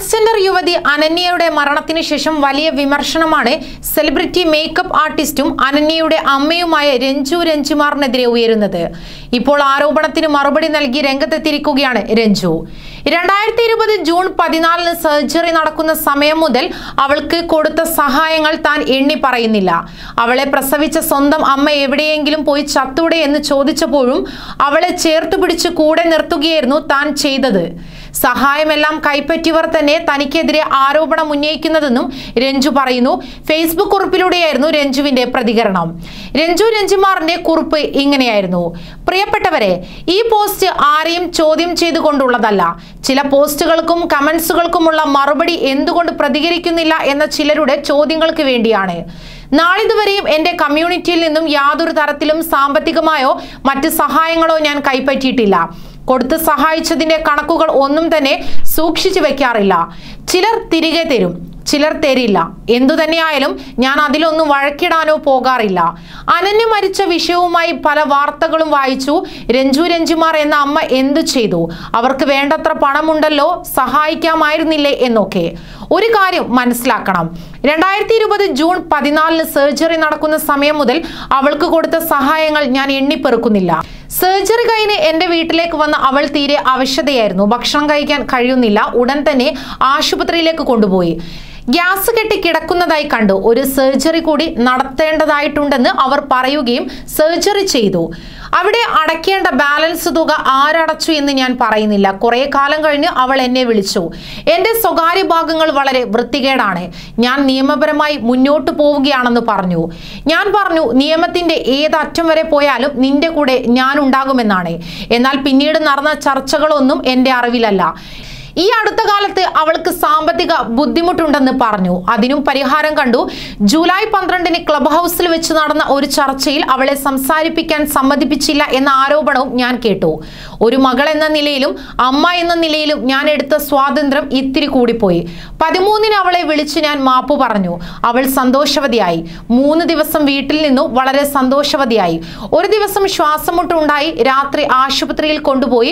transgender യുവതി അനന്യയുടെ മരണത്തിന് ശേഷം വലിയ വിമർശനമാണ് സെലിബ്രിറ്റി മേക്കപ്പ് ആർട്ടിസ്റ്റും അനന്യയുടെ അമ്മയുമായ രഞ്ജു രഞ്ജുമാറിനെതിരെ ഉയരുന്നത് ഇപ്പോൾ ആരോപണത്തിന് മറുപടി നൽകി രംഗത്തെത്തിയിരിക്കുകയാണ് രഞ്ജു രണ്ടായിരത്തി ഇരുപത് ജൂൺ പതിനാലിന് സർജറി നടക്കുന്ന സമയം മുതൽ അവൾക്ക് കൊടുത്ത സഹായങ്ങൾ താൻ എണ്ണി പറയുന്നില്ല അവളെ പ്രസവിച്ച സ്വന്തം അമ്മ എവിടെയെങ്കിലും പോയി ചത്തൂടെ എന്ന് ചോദിച്ചപ്പോഴും അവളെ ചേർത്ത് പിടിച്ച് കൂടെ നിർത്തുകയായിരുന്നു താൻ ചെയ്തത് സഹായമെല്ലാം കൈപ്പറ്റിയവർ തന്നെ തനിക്കെതിരെ ആരോപണം ഉന്നയിക്കുന്നതെന്നും രഞ്ജു പറയുന്നു ഫേസ്ബുക്ക് കുറിപ്പിലൂടെയായിരുന്നു രഞ്ജുവിന്റെ പ്രതികരണം രഞ്ജു രഞ്ജുമാറിന്റെ കുറിപ്പ് ഇങ്ങനെയായിരുന്നു പ്രിയപ്പെട്ടവരെ ഈ പോസ്റ്റ് ആരെയും ചോദ്യം ചെയ്തുകൊണ്ടുള്ളതല്ല ചില പോസ്റ്റുകൾക്കും കമന്റ്സുകൾക്കുമുള്ള മറുപടി എന്തുകൊണ്ട് പ്രതികരിക്കുന്നില്ല എന്ന ചിലരുടെ ചോദ്യങ്ങൾക്ക് വേണ്ടിയാണ് നാളിതുവരെയും എന്റെ കമ്മ്യൂണിറ്റിയിൽ നിന്നും യാതൊരു തരത്തിലും സാമ്പത്തികമായോ മറ്റ് സഹായങ്ങളോ ഞാൻ കൈപ്പറ്റിയിട്ടില്ല കൊടുത്ത് സഹായിച്ചതിന്റെ കണക്കുകൾ ഒന്നും തന്നെ സൂക്ഷിച്ചു വെക്കാറില്ല ചിലർ തിരികെ തരും ചിലർ തരില്ല എന്തു തന്നെയായാലും ഞാൻ അതിലൊന്നും വഴക്കിടാനോ പോകാറില്ല അനന്യ മരിച്ച വിഷയവുമായി പല വാർത്തകളും വായിച്ചു രഞ്ജു രഞ്ജുമാർ എന്ന അമ്മ എന്തു ചെയ്തു അവർക്ക് വേണ്ടത്ര പണമുണ്ടല്ലോ സഹായിക്കാമായിരുന്നില്ലേ എന്നൊക്കെ ഒരു കാര്യം മനസ്സിലാക്കണം രണ്ടായിരത്തി ഇരുപത് ജൂൺ പതിനാലിന് സർജറി നടക്കുന്ന സമയം മുതൽ അവൾക്ക് കൊടുത്ത സഹായങ്ങൾ ഞാൻ എണ്ണിപ്പെറുക്കുന്നില്ല സർജറി കഴിഞ്ഞ് എന്റെ വീട്ടിലേക്ക് വന്ന അവൾ തീരെ അവശതയായിരുന്നു ഭക്ഷണം കഴിക്കാൻ കഴിയുന്നില്ല ഉടൻ തന്നെ ആശുപത്രിയിലേക്ക് കൊണ്ടുപോയി ഗ്യാസ് കെട്ടി കിടക്കുന്നതായി കണ്ടു ഒരു സർജറി കൂടി നടത്തേണ്ടതായിട്ടുണ്ടെന്ന് അവർ പറയുകയും സർജറി ചെയ്തു അവിടെ അടയ്ക്കേണ്ട ബാലൻസ് തുക ആരടച്ചു എന്ന് ഞാൻ പറയുന്നില്ല കുറെ കാലം കഴിഞ്ഞ് അവൾ എന്നെ വിളിച്ചു എന്റെ സ്വകാര്യ ഭാഗങ്ങൾ വളരെ വൃത്തികേടാണ് ഞാൻ നിയമപരമായി മുന്നോട്ട് പോവുകയാണെന്ന് പറഞ്ഞു ഞാൻ പറഞ്ഞു നിയമത്തിന്റെ ഏതറ്റം വരെ പോയാലും നിന്റെ കൂടെ ഞാൻ ഉണ്ടാകുമെന്നാണ് എന്നാൽ പിന്നീട് നടന്ന ചർച്ചകളൊന്നും എന്റെ അറിവിലല്ല ഈ അടുത്ത കാലത്ത് അവൾക്ക് സാമ്പത്തിക ബുദ്ധിമുട്ടുണ്ടെന്ന് പറഞ്ഞു അതിനും പരിഹാരം കണ്ടു ജൂലൈ പന്ത്രണ്ടിന് ക്ലബ് ഹൗസിൽ വെച്ച് നടന്ന ഒരു ചർച്ചയിൽ അവളെ സംസാരിപ്പിക്കാൻ സമ്മതിപ്പിച്ചില്ല എന്ന ആരോപണവും ഞാൻ കേട്ടു ഒരു മകൾ എന്ന നിലയിലും അമ്മ എന്ന നിലയിലും ഞാൻ എടുത്ത സ്വാതന്ത്ര്യം ഇത്തിരി കൂടിപ്പോയി പതിമൂന്നിന് അവളെ വിളിച്ച് ഞാൻ മാപ്പ് പറഞ്ഞു അവൾ സന്തോഷവതിയായി മൂന്ന് ദിവസം വീട്ടിൽ നിന്നു വളരെ സന്തോഷവതിയായി ഒരു ദിവസം ശ്വാസമുട്ടുണ്ടായി രാത്രി ആശുപത്രിയിൽ കൊണ്ടുപോയി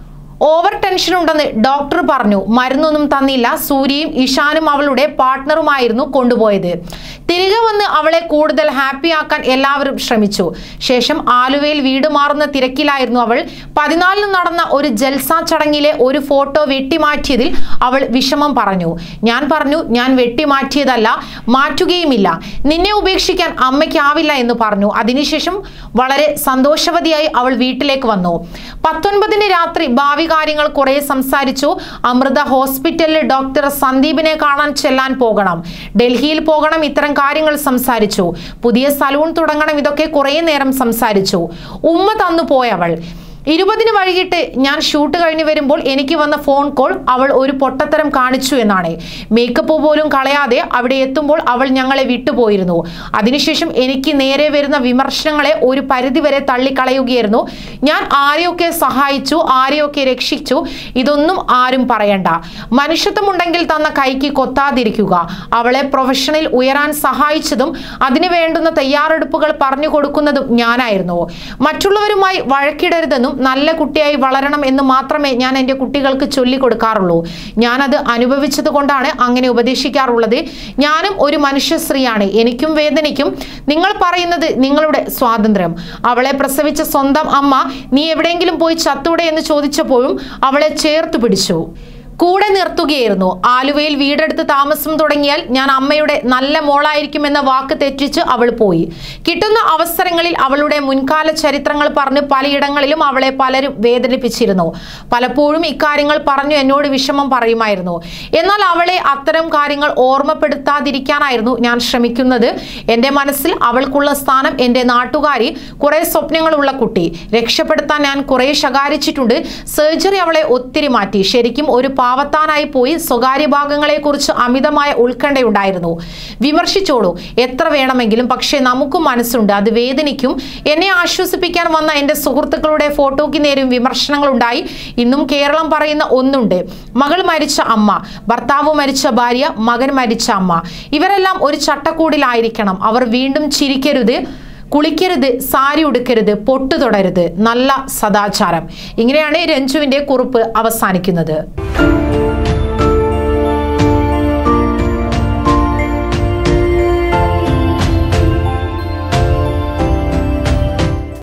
ഓവർ ടെൻഷൻ ഉണ്ടെന്ന് ഡോക്ടർ പറഞ്ഞു മരുന്നൊന്നും തന്നില്ല സൂര്യയും ഇഷാനും അവളുടെ പാർട്ട്ണറുമായിരുന്നു കൊണ്ടുപോയത് തിരികെ വന്ന് അവളെ കൂടുതൽ ഹാപ്പി ആക്കാൻ എല്ലാവരും ശ്രമിച്ചു ശേഷം ആലുവയിൽ വീട് മാറുന്ന തിരക്കിലായിരുന്നു അവൾ പതിനാലിന് നടന്ന ഒരു ജൽസ ചടങ്ങിലെ ഒരു ഫോട്ടോ വെട്ടിമാറ്റിയതിൽ അവൾ വിഷമം പറഞ്ഞു ഞാൻ പറഞ്ഞു ഞാൻ വെട്ടിമാറ്റിയതല്ല മാറ്റുകയുമില്ല നിന്നെ ഉപേക്ഷിക്കാൻ അമ്മയ്ക്കാവില്ല എന്ന് പറഞ്ഞു അതിനുശേഷം വളരെ സന്തോഷവതിയായി അവൾ വീട്ടിലേക്ക് വന്നു പത്തൊൻപതിന് രാത്രി ഭാവി കാര്യങ്ങൾ കുറെ സംസാരിച്ചു അമൃത ഹോസ്പിറ്റലിൽ ഡോക്ടർ സന്ദീപിനെ കാണാൻ ചെല്ലാൻ പോകണം ഡൽഹിയിൽ പോകണം ഇത്തരം കാര്യങ്ങൾ സംസാരിച്ചു പുതിയ സലൂൺ തുടങ്ങണം ഇതൊക്കെ കുറെ നേരം സംസാരിച്ചു ഉമ്മ തന്നു പോയവൾ ഇരുപതിന് വൈകിട്ട് ഞാൻ ഷൂട്ട് കഴിഞ്ഞ് വരുമ്പോൾ എനിക്ക് വന്ന ഫോൺ കോൾ അവൾ ഒരു പൊട്ടത്തരം കാണിച്ചു എന്നാണ് മേക്കപ്പ് പോലും കളയാതെ അവിടെ എത്തുമ്പോൾ അവൾ ഞങ്ങളെ വിട്ടുപോയിരുന്നു അതിനുശേഷം എനിക്ക് നേരെ വരുന്ന വിമർശനങ്ങളെ ഒരു പരിധിവരെ തള്ളിക്കളയുകയായിരുന്നു ഞാൻ ആരെയൊക്കെ സഹായിച്ചു ആരെയൊക്കെ രക്ഷിച്ചു ഇതൊന്നും ആരും പറയണ്ട മനുഷ്യത്വമുണ്ടെങ്കിൽ തന്ന കൈക്ക് കൊത്താതിരിക്കുക അവളെ പ്രൊഫഷനിൽ ഉയരാൻ സഹായിച്ചതും അതിനു വേണ്ടുന്ന തയ്യാറെടുപ്പുകൾ പറഞ്ഞു കൊടുക്കുന്നതും ഞാനായിരുന്നു മറ്റുള്ളവരുമായി വഴക്കിടരുതെന്നും നല്ല കുട്ടിയായി വളരണം എന്ന് മാത്രമേ ഞാൻ എൻ്റെ കുട്ടികൾക്ക് ചൊല്ലിക്കൊടുക്കാറുള്ളൂ ഞാനത് അനുഭവിച്ചത് കൊണ്ടാണ് അങ്ങനെ ഉപദേശിക്കാറുള്ളത് ഞാനും ഒരു മനുഷ്യ സ്ത്രീയാണ് എനിക്കും വേദനയ്ക്കും നിങ്ങൾ പറയുന്നത് നിങ്ങളുടെ സ്വാതന്ത്ര്യം അവളെ പ്രസവിച്ച സ്വന്തം അമ്മ നീ എവിടെയെങ്കിലും പോയി ചത്തൂടെ എന്ന് ചോദിച്ചപ്പോഴും അവളെ ചേർത്ത് പിടിച്ചു കൂടെ നിർത്തുകയായിരുന്നു ആലുവയിൽ വീടെടുത്ത് താമസം തുടങ്ങിയാൽ ഞാൻ അമ്മയുടെ നല്ല മോളായിരിക്കുമെന്ന വാക്ക് തെറ്റിച്ച് അവൾ പോയി കിട്ടുന്ന അവസരങ്ങളിൽ അവളുടെ മുൻകാല ചരിത്രങ്ങൾ പറഞ്ഞ് പലയിടങ്ങളിലും അവളെ പലരും വേദനിപ്പിച്ചിരുന്നു പലപ്പോഴും ഇക്കാര്യങ്ങൾ പറഞ്ഞു എന്നോട് വിഷമം പറയുമായിരുന്നു എന്നാൽ അവളെ അത്തരം കാര്യങ്ങൾ ഓർമ്മപ്പെടുത്താതിരിക്കാനായിരുന്നു ഞാൻ ശ്രമിക്കുന്നത് എൻ്റെ മനസ്സിൽ അവൾക്കുള്ള സ്ഥാനം എൻ്റെ നാട്ടുകാരി കുറെ സ്വപ്നങ്ങളുള്ള കുട്ടി രക്ഷപ്പെടുത്താൻ ഞാൻ കുറെ ശകാരിച്ചിട്ടുണ്ട് സർജറി അവളെ ഒത്തിരി മാറ്റി ശരിക്കും ഒരു പാവത്താനായി പോയി സ്വകാര്യ ഭാഗങ്ങളെ കുറിച്ച് അമിതമായ ഉത്കണ്ഠയുണ്ടായിരുന്നു വിമർശിച്ചോളൂ എത്ര വേണമെങ്കിലും പക്ഷേ നമുക്കും മനസ്സുണ്ട് അത് വേദനിക്കും എന്നെ ആശ്വസിപ്പിക്കാൻ വന്ന എൻ്റെ സുഹൃത്തുക്കളുടെ ഫോട്ടോയ്ക്ക് നേരും വിമർശനങ്ങളുണ്ടായി ഇന്നും കേരളം പറയുന്ന ഒന്നുണ്ട് മകൾ മരിച്ച അമ്മ ഭർത്താവ് മരിച്ച ഭാര്യ മകൻ മരിച്ച അമ്മ ഇവരെല്ലാം ഒരു ചട്ടക്കൂടിലായിരിക്കണം അവർ വീണ്ടും ചിരിക്കരുത് കുളിക്കരുത് സാരി ഉടുക്കരുത് പൊട്ടു തൊടരുത് നല്ല സദാചാരം ഇങ്ങനെയാണ് രഞ്ജുവിന്റെ കുറിപ്പ് അവസാനിക്കുന്നത്